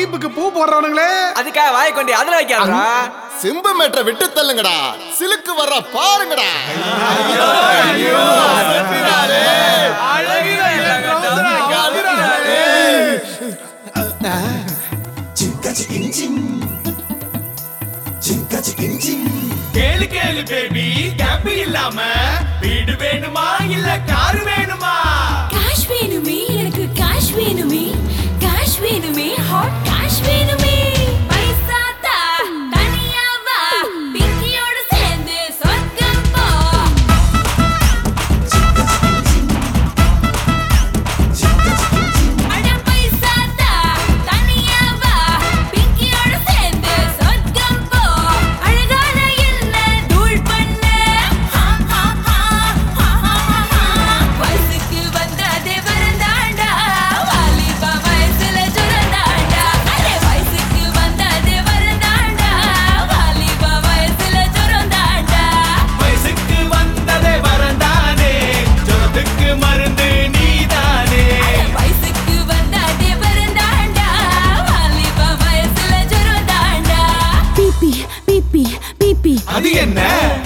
டீப்புக்கு பூ போடுறவனுங்களே அதுக்காக வாய கொண்டு அதுல வைக்காதா சிம்பு மேட்ரை விட்டு தள்ளுங்கடா சிலுக்கு வர்ற பாருங்கடா கேளு கேளு பேபி கேப் இல்லாம வீடு வேணுமா இல்ல கார் வேணுமா கேஷ் வேணுமே எனக்கு கேஷ் வேணுமே கேஷ் வேணுமே ஹாட் கேஷ் வேணுமே பைசா தா தனியா வா பிங்கியோட சேர்ந்து சொர்க்கம் போ அட பைசா தா தனியா வா பிங்கியோட சேர்ந்து சொர்க்கம் போ அழகான என்ன தூள் பண்ண ஹா ஹா ஹா ஹா ஹா ஹா வயசுக்கு வந்ததே வரந்தாண்டா வாலிப வயசுல ஜுரந்தாண்டா அரே வயசுக்கு வந்ததே வரந்தாண்டா வாலிப வயசுல ஜுரந்தாண்டா வயசுக்கு வந்ததே வரந்தானே ஜொரத்துக்கு மருந்து நீதானே வயசுக்கு வந்ததே வரந்தாண்டா வாலிப வயசுல ஜுரந்தாண்டா பிபி பிபி பிபி அது என்ன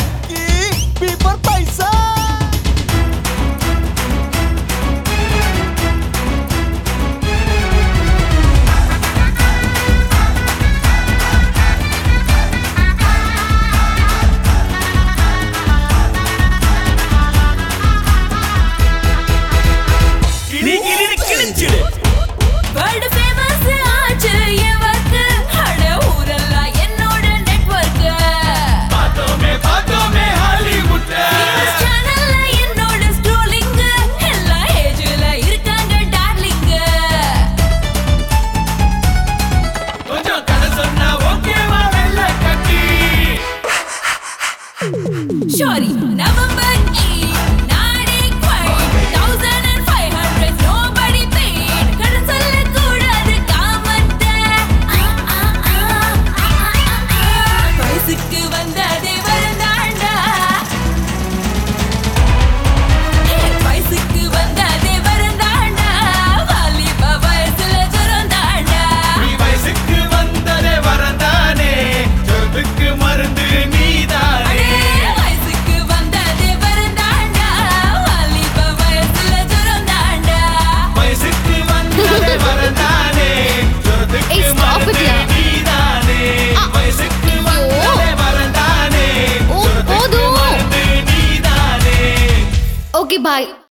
கிளி கிளி கிழிச்சிடு வேர்ல்ட் ஃபேமஸ் ஆச்சு என் ஒர்க் அட ஊரெல்லாம் என்னோட நெட்வொர்க் பார்த்தோமே பார்த்தோமே ஹாலிவுட்ல சேனல்ல என்னோட ஸ்க்ரோலிங் எல்லா ஏஜ்ல இருக்காங்க டார்லிங் கொஞ்சம் கதை சொன்னா ஓகேவா வெள்ள கட்டி சாரி நவம்பர் 8 நாடே குவைட் 1500 nobody paid கடன் சொல்ல கூடாது காமத்த வயசுக்கு வந்ததே வரந்தாண்டா வயசுக்கு வந்ததே வரந்தாண்டா வாலிப வயசுல ஜுரந்தாண்டா நீ வயசுக்கு வந்ததே வரந்தானே ஜொரத்துக்கு மருந்து நீதானே அடே வயசுக்கு வந்ததே வரந்தாண்டா வாலிப வயசுல ஜுரந்தாண்டா வயசுக்கு வந்ததே வரந்தானே ஜொரத்துக்கு ஏய், stop it, மருந்து yeah. நீதானே வயசுக்கு வந்ததே வரந்தானே ஓ, ஜொரத்துக்கு போதும். மருந்து நீதானே ஓகே பாய்